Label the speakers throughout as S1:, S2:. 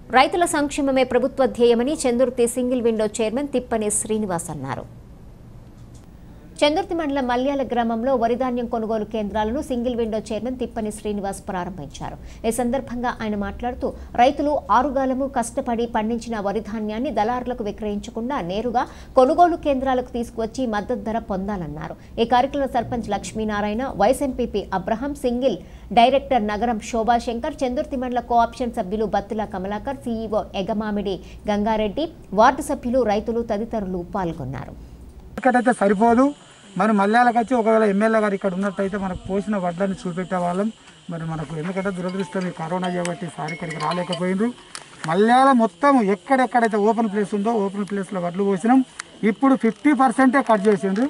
S1: రైతుల సంక్షేమమే ప్రభుత్వ ధ్యేయమని Chandurthi single window chairman Tippani Srinivas అన్నారు చందుర్తి మండలం మల్యాల గ్రామంలో వరిధాన్యం కొనుగోలు కేంద్రాలను single window chairman Tippani Srinivas ప్రారంభించారు ఈ సందర్భంగా ఆయన మాట్లాడుతూ రైతులు ఆరుగాలము కష్టపడి పండించిన వరిధాన్యాన్ని దళారులకు విక్రయించకుండా నేరుగా కొనుగోలు కేంద్రాలకు తీసుకువచ్చి మద్దతు ధర పొందాలన్నారు ఈ కార్యక్రమంలో sarpanch Lakshminarayana vice MPP Abraham single director Nagaram Shobhashankar Chandurthi మండల కోఆప్షన్ సభ్యులు బత్తుల కమలాకర్ సీఈఓ ఎగమామిడి గంగారెడ్డి వార్డు సభ్యులు రైతులు తదితరులు పాల్గొన్నారు
S2: ఇక్కడైతే సరిపోదు మరి మల్యాలకు వచ్చి ఒకవేళ ఎమ్మెల్యే గారు ఇక్కడ ఉన్నట్టయితే మనకు పోసిన వడ్లని చూపెట్టే వాళ్ళం మరి మనకు ఎందుకంటే దురదృష్టం ఈ కరోనా కాబట్టి సార్ ఇక్కడికి రాలేకపోయినరు మల్యాల మొత్తం ఎక్కడెక్కడైతే ఓపెన్ ప్లేస్ ఉందో ఓపెన్ ప్లేస్లో వడ్లు పోసినాం ఇప్పుడు ఫిఫ్టీ పర్సెంటే కట్ చేసిండ్రు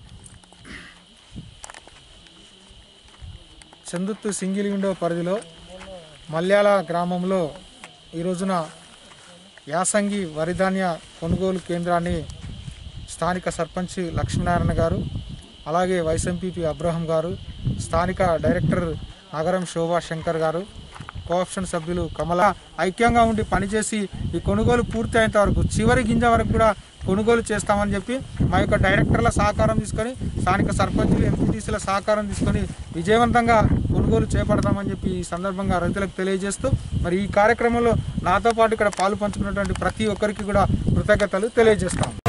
S3: చందుత్తు సింగిల్ విండో పరిధిలో మల్యాల గ్రామంలో ఈ రోజున యాసంగి వరిధాన్య కొనుగోలు కేంద్రాన్ని స్థానిక సర్పంచ్ లక్ష్మీనారాయణ గారు అలాగే వైస్ ఎంపీపీ అబ్రహం గారు స్థానిక డైరెక్టర్ నగరం శోభా శంకర్ గారు కోఆప్షన్ సభ్యులు కమల ఐక్యంగా ఉండి పనిచేసి ఈ కొనుగోలు పూర్తి అయ్యేంత వరకు చివరి గింజ వరకు కూడా కొనుగోలు చేస్తామని చెప్పి మా యొక్క డైరెక్టర్ల సహకారం తీసుకొని స్థానిక సర్పంచులు ఎంపీటీసీల సహకారం తీసుకొని విజయవంతంగా కొనుగోలు చేపడతామని చెప్పి ఈ సందర్భంగా రైతులకు తెలియజేస్తూ మరి ఈ కార్యక్రమంలో నాతో పాటు ఇక్కడ పాలు పంచుకున్నటువంటి ప్రతి ఒక్కరికి కూడా కృతజ్ఞతలు తెలియజేస్తాం